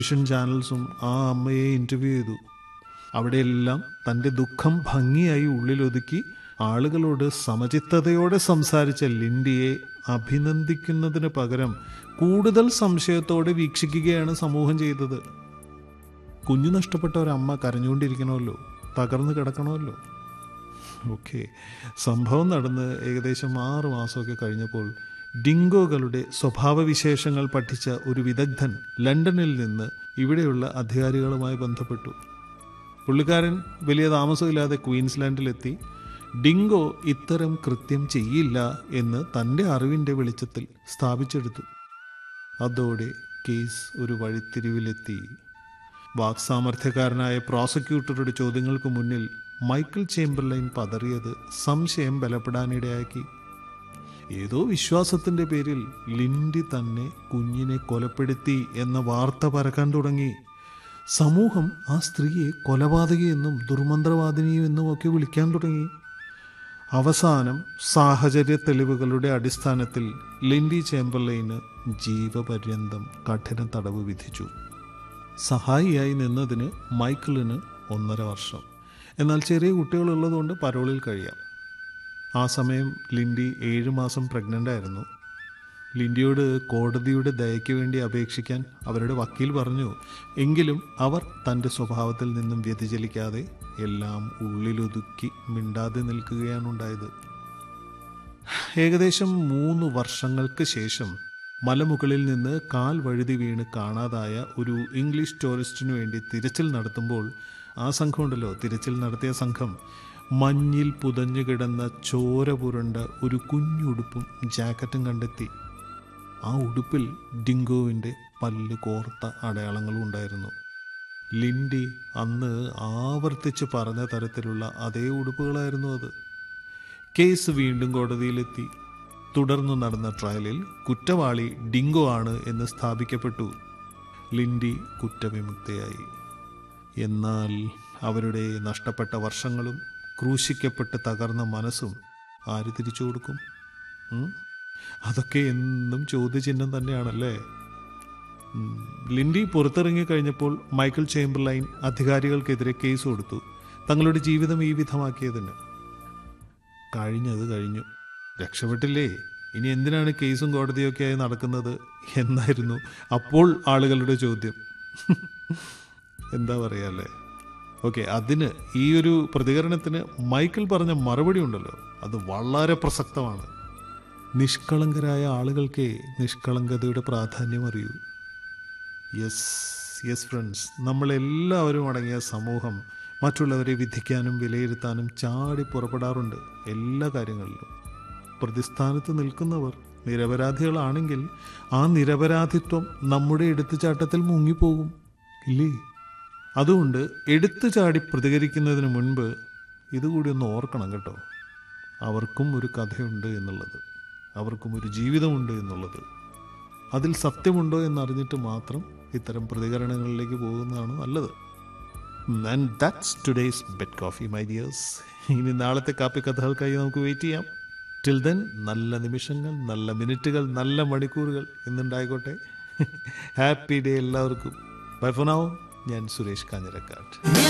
Television ചാനൽസും ആ അമ്മയെ interview ചെയ്തു അവിടെയെല്ലാം തൻ്റെ ദുഃഖം ഭംഗിയായി ഉള്ളിലൊതുക്കി ആളുകളോട് സമചിത്തതയോടെ സംസാരിച്ച ലിൻഡിയെ അഭിനന്ദിക്കുന്നതിന് പകരം കൂടുതൽ സംശയത്തോടെ വീക്ഷിക്കുകയാണ് സമൂഹം ചെയ്തത് കുഞ്ഞു നഷ്ടപ്പെട്ട ഒരമ്മ കരഞ്ഞുകൊണ്ടിരിക്കണമല്ലോ തകർന്നു കിടക്കണമല്ലോ ഓക്കെ സംഭവം നടന്ന് ഏകദേശം ആറ് മാസമൊക്കെ കഴിഞ്ഞപ്പോൾ ഡിങ്കോകളുടെ സ്വഭാവവിശേഷങ്ങൾ പഠിച്ച ഒരു വിദഗ്ധൻ ലണ്ടനിൽ നിന്ന് ഇവിടെയുള്ള അധികാരികളുമായി ബന്ധപ്പെട്ടു പുള്ളിക്കാരൻ വലിയ താമസമില്ലാതെ ക്വീൻസ്ലാൻഡിലെത്തി ഡിങ്കോ ഇത്തരം കൃത്യം ചെയ്യില്ല എന്ന് തൻ്റെ അറിവിൻ്റെ വെളിച്ചത്തിൽ സ്ഥാപിച്ചെടുത്തു അതോടെ കേസ് ഒരു വഴിത്തിരിവിലെത്തി വാക്സാമർഥ്യക്കാരനായ പ്രോസിക്യൂട്ടറുടെ ചോദ്യങ്ങൾക്ക് മുന്നിൽ മൈക്കിൾ ചേംബർലൈൻ പതറിയത് സംശയം ബലപ്പെടാനിടയാക്കി ഏതോ വിശ്വാസത്തിന്റെ പേരിൽ ലിൻഡി തന്നെ കുഞ്ഞിനെ കൊലപ്പെടുത്തി എന്ന വാർത്ത പരക്കാൻ തുടങ്ങി സമൂഹം ആ സ്ത്രീയെ കൊലപാതകിയെന്നും ദുർമന്ത്രവാദിനിയെന്നും ഒക്കെ വിളിക്കാൻ തുടങ്ങി അവസാനം സാഹചര്യ തെളിവുകളുടെ അടിസ്ഥാനത്തിൽ ലിൻഡി ചേംബർലൈന് ജീവപര്യന്തം കഠിന തടവ് വിധിച്ചു സഹായിയായി നിന്നതിന് മൈക്കിളിന് ഒന്നര വർഷം എന്നാൽ ചെറിയ കുട്ടികളുള്ളതുകൊണ്ട് പരോളിൽ കഴിയാം ആ സമയം ലിൻഡി ഏഴ് മാസം പ്രഗ്നൻ്റ് ആയിരുന്നു ലിൻഡിയോട് കോടതിയുടെ ദയയ്ക്ക് വേണ്ടി അപേക്ഷിക്കാൻ അവരുടെ വക്കീൽ പറഞ്ഞു എങ്കിലും അവർ തൻ്റെ സ്വഭാവത്തിൽ നിന്നും വ്യതിചലിക്കാതെ എല്ലാം ഉള്ളിലൊതുക്കി മിണ്ടാതെ നിൽക്കുകയാണ് ഉണ്ടായത് ഏകദേശം മൂന്ന് വർഷങ്ങൾക്ക് ശേഷം മലമുകളിൽ നിന്ന് കാൽ വഴുതി വീണ് കാണാതായ ഒരു ഇംഗ്ലീഷ് ടൂറിസ്റ്റിനു വേണ്ടി തിരച്ചിൽ നടത്തുമ്പോൾ ആ സംഘമുണ്ടല്ലോ തിരച്ചിൽ നടത്തിയ സംഘം മഞ്ഞിൽ പുതഞ്ഞു കിടന്ന ചോര പുരണ്ട ഒരു കുഞ്ഞുടുപ്പും ജാക്കറ്റും കണ്ടെത്തി ആ ഉടുപ്പിൽ ഡിങ്കോവിൻ്റെ പല്ല് കോർത്ത അടയാളങ്ങളും ഉണ്ടായിരുന്നു ലിൻഡി അന്ന് ആവർത്തിച്ച് പറഞ്ഞ തരത്തിലുള്ള അതേ ഉടുപ്പുകളായിരുന്നു അത് കേസ് വീണ്ടും കോടതിയിലെത്തി തുടർന്നു നടന്ന ട്രയലിൽ കുറ്റവാളി ഡിങ്കോ ആണ് എന്ന് സ്ഥാപിക്കപ്പെട്ടു ലിൻഡി കുറ്റവിമുക്തയായി എന്നാൽ അവരുടെ നഷ്ടപ്പെട്ട വർഷങ്ങളും ക്രൂശിക്കപ്പെട്ട് തകർന്ന മനസ്സും ആര് തിരിച്ചു കൊടുക്കും ഉം? അതൊക്കെ എന്നും ചോദ്യചിഹ്നം തന്നെയാണല്ലേ ഉം. ലിൻഡി പുറത്തിറങ്ങി കഴിഞ്ഞപ്പോൾ മൈക്കിൾ ചേംബർലൈൻ അധികാരികൾക്കെതിരെ കേസ് കൊടുത്തു തങ്ങളുടെ ജീവിതം ഈ വിധമാക്കിയതിന് കഴിഞ്ഞത് കഴിഞ്ഞു രക്ഷപ്പെട്ടില്ലേ ഇനി എന്തിനാണ് കേസും കോടതിയൊക്കെ ആയി നടക്കുന്നത് എന്നായിരുന്നു അപ്പോൾ ആളുകളുടെ ചോദ്യം എന്താ പറയാല്ലേ ഓക്കെ അതിന് ഈ ഒരു പ്രതികരണത്തിന് മൈക്കിൾ പറഞ്ഞ മറുപടി ഉണ്ടല്ലോ അത് വളരെ പ്രസക്തമാണ് നിഷ്കളങ്കരായ ആളുകൾക്ക് നിഷ്കളങ്കതയുടെ പ്രാധാന്യം അറിയൂ യെസ് യെസ് ഫ്രണ്ട്സ് നമ്മളെല്ലാവരും അടങ്ങിയ സമൂഹം മറ്റുള്ളവരെ വിധിക്കാനും വിലയിരുത്താനും ചാടി പുറപ്പെടാറുണ്ട് എല്ലാ കാര്യങ്ങളിലും പ്രതിസ്ഥാനത്ത് നിൽക്കുന്നവർ നിരപരാധികളാണെങ്കിൽ ആ നിരപരാധിത്വം നമ്മുടെ എടുത്തുചാട്ടത്തിൽ മുങ്ങിപ്പോകും ഇല്ലേ അതുകൊണ്ട് എടുത്തു ചാടി പ്രതികരിക്കുന്നതിന് മുൻപ് ഇതുകൂടി ഒന്ന് ഓർക്കണം കേട്ടോ അവർക്കും ഒരു കഥയുണ്ട് എന്നുള്ളത് അവർക്കും ഒരു ജീവിതമുണ്ട് എന്നുള്ളത് അതിൽ സത്യമുണ്ടോ എന്നറിഞ്ഞിട്ട് മാത്രം ഇത്തരം പ്രതികരണങ്ങളിലേക്ക് പോകുന്നതാണ് നല്ലത് and that's today's bed coffee my dears ഇനി നാളത്തെ കാപ്പി കഥകൾക്കായി നമുക്ക് വെയിറ്റ് ചെയ്യാം ടിൽ ദെൻ നല്ല നിമിഷങ്ങൾ നല്ല മിനിറ്റുകൾ നല്ല മണിക്കൂറുകൾ ഇന്നുണ്ടായിക്കോട്ടെ ഹാപ്പി ഡേ എല്ലാവർക്കും ബൈ ഫോർ നൗ ഞാൻ സുരേഷ് കാഞ്ഞിരക്കാട്ട്